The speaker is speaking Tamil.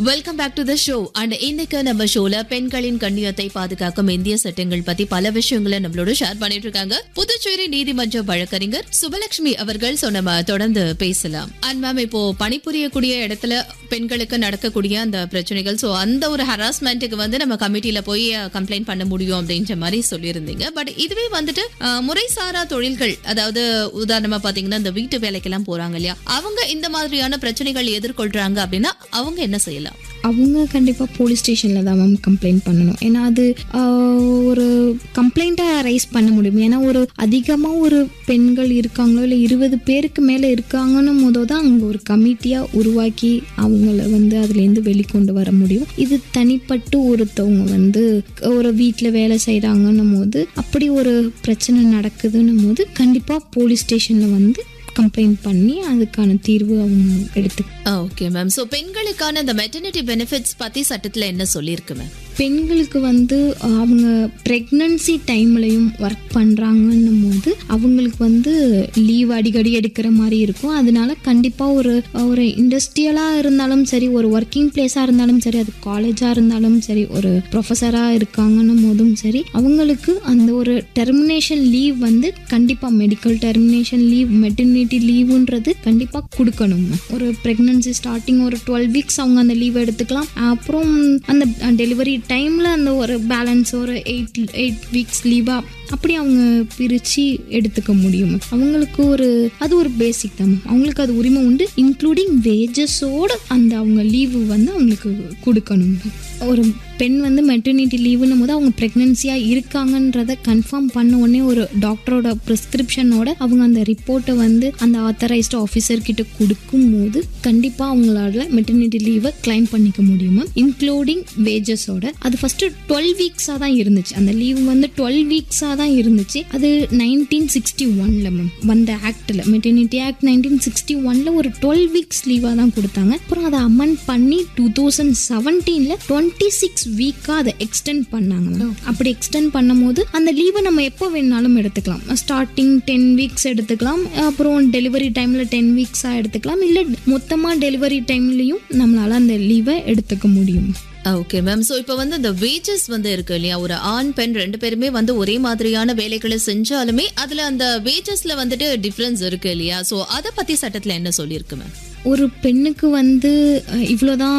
Welcome back to the show and இன்னைக்கு நம்ம ஷோல பெண்களின் கண்ணியத்தை பாதுகாக்கும் இந்திய சட்டங்கள் பத்தி பல விஷயங்களை நம்மளோட ஷேர் பண்ணிட்டு இருக்காங்க புதுச்சேரி நீதிமன்ற வழக்கறிஞர் சுபலட்சுமி அவர்கள் சோ நம்ம தொடர்ந்து பேசலாம் அண்ட் மேம் இப்போ பணிபுரியக்கூடிய இடத்துல பெண்களுக்கு நடக்கக்கூடிய அந்த பிரச்சனைகள் சோ அந்த ஒரு ஹராஸ்மெண்ட்டுக்கு வந்து நம்ம கமிட்டில போய் கம்ப்ளைண்ட் பண்ண முடியும் அப்படின்ற மாதிரி சொல்லியிருந்தீங்க பட் இதுவே வந்துட்டு அஹ், முறைசாரா தொழில்கள் அதாவது உதாரணமா பாத்தீங்கன்னா இந்த வீட்டு வேலைக்கெல்லாம் போறாங்க இல்லையா அவங்க இந்த மாதிரியான பிரச்சனைகள் எதிர்கொள்றாங்க அப்படின்னா அவங்க என்ன செய்யலாம் அவங்க கண்டிப்பாக போலீஸ் ஸ்டேஷனில் தான் மேம் கம்ப்ளைண்ட் பண்ணணும் ஏன்னா அது ஆஹ், ஒரு கம்ப்ளைண்ட்டாக ரைஸ் பண்ண முடியும் ஏன்னா ஒரு அதிகமாக ஒரு பெண்கள் இருக்காங்களோ இல்லை இருபது பேருக்கு மேலே இருக்காங்கன்னும் போதோ தான் அங்கே ஒரு கமிட்டியாக உருவாக்கி அவங்கள வந்து அதுலேருந்து வெளிக்கொண்டு வர முடியும் இது தனிப்பட்டு ஒருத்தவங்க வந்து ஒரு வீட்டில் வேலை செய்கிறாங்கன்னும் போது அப்படி ஒரு பிரச்சனை நடக்குதுன்னும் போது கண்டிப்பாக போலீஸ் ஸ்டேஷனில் வந்து கம்ப்ளைண்ட் பண்ணி அதுக்கான தீர்வு அவங்க எடுத்து ஓகே மேம் சோ பெண்களுக்கான இந்த மெட்டர்னிட்டி பெனிஃபிட்ஸ் பத்தி சட்டத்துல என்ன சொல்லியிருக்கு மேம் பெண்களுக்கு வந்து அஹ், அவங்க ப்ரெக்னன்சி டைம்லையும் ஒர்க் பண்ணுறாங்கன்னும் போது அவங்களுக்கு வந்து லீவ் அடிக்கடி எடுக்கிற மாதிரி இருக்கும் அதனால கண்டிப்பாக ஒரு ஒரு இண்டஸ்ட்ரியலாக இருந்தாலும் சரி ஒரு ஒர்க்கிங் பிளேஸாக இருந்தாலும் சரி அது காலேஜாக இருந்தாலும் சரி ஒரு ப்ரொஃபஸராக இருக்காங்கன்னும் போதும் சரி அவங்களுக்கு அந்த ஒரு டெர்மினேஷன் லீவ் வந்து கண்டிப்பாக மெடிக்கல் டெர்மினேஷன் லீவ் மெட்டர்னிட்டி லீவுன்றது கண்டிப்பாக கொடுக்கணும் ஒரு ப்ரெக்னன்சி ஸ்டார்டிங் ஒரு டுவெல் வீக்ஸ் அவங்க அந்த லீவ் எடுத்துக்கலாம் அப்புறம் அந்த டெலிவரி டைமில் அந்த ஒரு பேலன்ஸ் ஒரு எயிட் எயிட் வீக்ஸ் லீவாக அப்படி அவங்க பிரித்து எடுத்துக்க முடியும் அவங்களுக்கு ஒரு அது ஒரு பேசிக் தான் அவங்களுக்கு அது உரிமை உண்டு இன்க்ளூடிங் வேஜஸோட அந்த அவங்க லீவு வந்து அவங்களுக்கு கொடுக்கணும் ஒரு பெண் வந்து மெட்டர்னிட்டி லீவுன்னும் போது அவங்க ப்ரெக்னென்சியாக இருக்காங்கன்றத கன்ஃபார்ம் பண்ண உடனே ஒரு டாக்டரோட ப்ரிஸ்கிரிப்ஷனோட அவங்க அந்த ரிப்போர்ட்டை வந்து அந்த ஆத்தரைஸ்டு ஆஃபீஸர் கிட்ட கொடுக்கும் போது கண்டிப்பாக அவங்களால மெட்டர்னிட்டி லீவை கிளைம் பண்ணிக்க முடியுமா இன்க்ளூடிங் வேஜஸோட அது ஃபஸ்ட்டு டுவெல் வீக்ஸாக தான் இருந்துச்சு அந்த லீவ் வந்து டுவெல் வீக்ஸாக தான் இருந்துச்சு அது நைன்டீன் சிக்ஸ்டி ஒன்ல மேம் வந்த ஆக்டில் மெட்டர்னிட்டி ஆக்ட் நைன்டீன் சிக்ஸ்டி ஒன்ல ஒரு டுவெல் வீக்ஸ் லீவாக தான் கொடுத்தாங்க அப்புறம் அதை அமெண்ட் பண்ணி டூ தௌசண்ட் செவன்டீனில் டுவெண்ட்டி சிக்ஸ் வீக்காக அதை எக்ஸ்டெண்ட் பண்ணாங்க ma'am. அப்படி எக்ஸ்டெண்ட் பண்ணும்போது அந்த லீவை நம்ம எப்போ வேணாலும் எடுத்துக்கலாம் ஸ்டார்டிங் டென் வீக்ஸ் எடுத்துக்கலாம் அப்புறம் டெலிவரி டைமில் டென் வீக்ஸாக எடுத்துக்கலாம் இல்லை மொத்தமாக டெலிவரி டைம்லையும் நம்மளால அந்த லீவை எடுத்துக்க முடியும் ஓகே மேம் சோ இப்போ வந்து இந்த வேஜஸ் வந்து இருக்கு இல்லையா ஒரு ஆண் பெண் ரெண்டு பேருமே வந்து ஒரே மாதிரியான வேலைகளை செஞ்சாலுமே அதுல அந்த வேஜஸ்ல வந்துட்டு டிஃபரன்ஸ் இருக்கு இல்லையா சோ அத பத்தி சட்டத்துல என்ன சொல்லியிருக்கு மேம் ஒரு பெண்ணுக்கு வந்து அஹ், இவ்வளோதான்